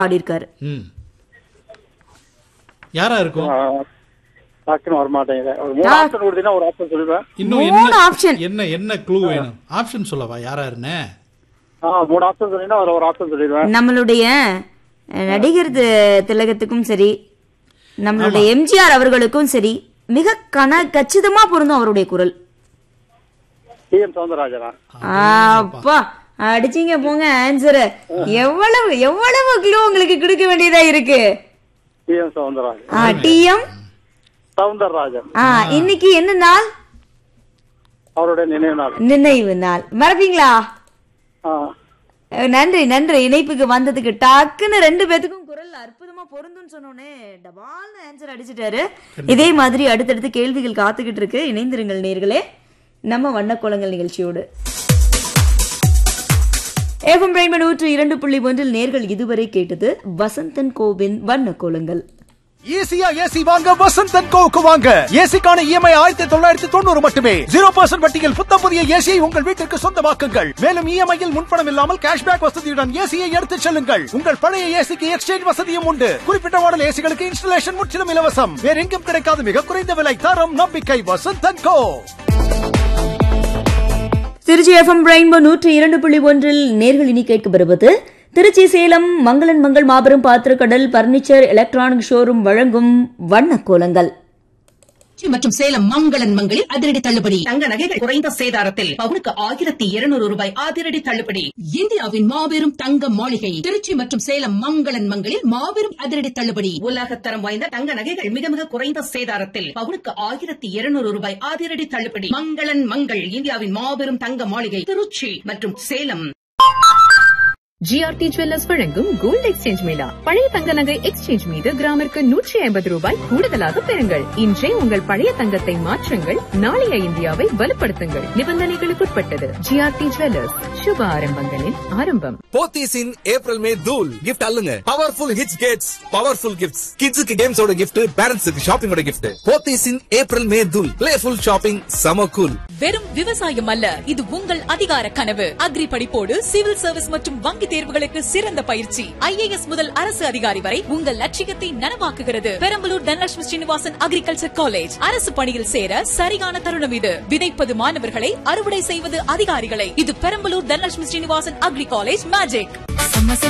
பாடியிருக்காரு ம் யாரா இருக்கும் ஆ, டக்குன்னு வர மாட்டேங்குது ஒரு மூணு டா- ஆப்ஷன் கொடுத்தீங்கன்னா ஒரு ஆப்ஷன் சொல்லிடுவேன் இன்னும் மூணு என்ன option. என்ன என்ன க்ளூ வேணும் ஆப்ஷன் சொல்லவா யாரா இருன்னு ஆ மூணு ஆப்ஷன் சொன்னீங்கன்னா ஒரு ஒரு ஆப்ஷன் சொல்லிடுவேன் நம்மளுடைய அஹ், நடிகர் தி- திலகத்துக்கும் சரி நம்மளுடைய எம்ஜிஆர் அவர்களுக்கும் சரி மிக கன கச்சிதமா பொருந்தும் அவருடைய குரல் டி எம் சவுந்தரராஜனா அப்பா அடிச்சீங்க போங்க ஆன்சர் எவ்வளவு எவ்வளவு கிலோ உங்களுக்கு கொடுக்க வேண்டியதா இருக்கு T M Soundararajan T M Soundararajan இன்னைக்கு என்ன நாள் அவருடைய நினைவு நாள் நினைவு நாள் மறப்பீங்களா ஆ அஹ், நன்றி நன்றி இணைப்புக்கு வந்ததுக்கு டக்குன்னு ரெண்டு பேத்துக்கும் குரல் அற்புதமா பொருந்தும்னு சொன்னோனே டபால்னு ஆன்சர் அடிச்சிட்டாரு இதே மாதிரி அடுத்தடுத்து கேள்விகள் காத்துக்கிட்டு இருக்கு இணைந்திருங்கள் நேர்களே நம்ம வண்ணக்கோலங்கள் நிகழ்ச்சியோடு ஏகம் பிரைன் நூற்று இரண்டு புள்ளி ஒன்றில் நேர்கள் இதுவரை கேட்டது வசந்தன் கோவின் வண்ணக்கோலங்கள் ஈஸியா ஏசி வாங்க வசந்த் அண்ட் கோவுக்கு வாங்க ஏசிக்கான இஎம்ஐ ஆயிரத்தி தொள்ளாயிரத்தி தொண்ணூறு மட்டுமே ஜீரோ பர்சன்ட் வட்டியில் புத்தம் புதிய ஏசியை உங்கள் வீட்டிற்கு சொந்தமாக்குங்கள் மேலும் இஎம்ஐயில் முன்பணம் இல்லாமல் கேஷ்பேக் வசதியுடன் ஏசியை எடுத்துச் செல்லுங்கள் உங்கள் பழைய ஏசிக்கு எக்ஸ்சேஞ்ச் வசதியும் உண்டு குறிப்பிட்ட மாடல் ஏசிகளுக்கு இன்ஸ்டலேஷன் முற்றிலும் இலவசம் வேற எங்கும் கிடைக்காத மிக குறைந்த விலை தரம் நம்பிக்கை Vasanth and co Trichy FM rainbow நூற்றி இரண்டு புள்ளி ஒன்றில் நேர்கள் இனி கேட்க வருவது திருச்சி சேலம் மங்களன் மங்கள் மாபெரும் பாத்திரக்கடல் பர்னிச்சர் எலக்ட்ரானிக் ஷோரூம் வழங்கும் வண்ணக்கோலங்கள் திருச்சி மற்றும் சேலம் மங்களன் மங்களில் அதிரடி தள்ளுபடி தங்க நகைகள் குறைந்த சேதாரத்தில் பவுனுக்கு ஆயிரத்தி இருநூறு ரூபாய் அதிரடி தள்ளுபடி இந்தியாவின் மாபெரும் தங்க மாளிகை திருச்சி மற்றும் சேலம் மங்களன் மங்களில் மாபெரும் அதிரடி தள்ளுபடி உலகத்தரம் வாய்ந்த தங்க நகைகள் மிக மிக குறைந்த சேதாரத்தில் பவுனுக்கு ஆயிரத்தி இருநூறு ரூபாய் அதிரடி தள்ளுபடி மங்களன் மங்கள் இந்தியாவின் மாபெரும் தங்க மாளிகை திருச்சி மற்றும் சேலம் ஜிஆர்டி ஜுவல்லர்ஸ் வழங்கும் கோல்ட் எக்ஸ்சேஞ்ச் மேளா பழைய தங்க நகை எக்ஸ்சேஞ்ச் மீது கிராமிற்கு நூற்றி ஐம்பது ரூபாய் கூடுதலாக பெறுங்கள் இன்றே உங்கள் பழைய தங்கத்தை மாற்றுங்கள் நாளைய இந்தியாவை வலுப்படுத்துங்கள் நிபந்தனைகளுக்குட்பட்டது ஜிஆர்டி ஜுவல்லர்ஸ் சுப ஆரம்பங்களின் ஆரம்பம் போத்தீஸ் இன் ஏப்ரல் மே தூல் கிஃப்ட் அல்லுங்க பவர்ஃபுல் ஹிட்ஸ் கேட்ஸ் பவர்ஃபுல் கிஃப்ட்ஸ் கிட்ஸுக்கு கேம்ஸோட கிஃப்ட் பேரண்ட்ஸுக்கு ஷாப்பிங்கோட gift Pothys in April May தூல் பிளேஃபுல் ஷாப்பிங் சம கூல் வெறும் விவசாயம் அல்ல இது உங்கள் அதிகார கனவு அக்ரி படிப்போடு சிவில் சர்வீஸ் மற்றும் வங்கி தேர்வுகளுக்கு சிறந்த பயிற்சி ஐஏஎஸ் முதல் அரசு அதிகாரி வரை உங்கள் லட்சியத்தை நனவாக்குகிறது பெரம்பலூர் தனலட்சுமி ஸ்ரீனிவாசன் அக்ரிகல்ச்சர் காலேஜ் அரசு பணியில் சேர சரியான தருணம் இது விதைப்பது மாணவர்களை அறுவடை செய்வது அதிகாரிகளை இது Perambalur Dhanalakshmi Srinivasan agri college magic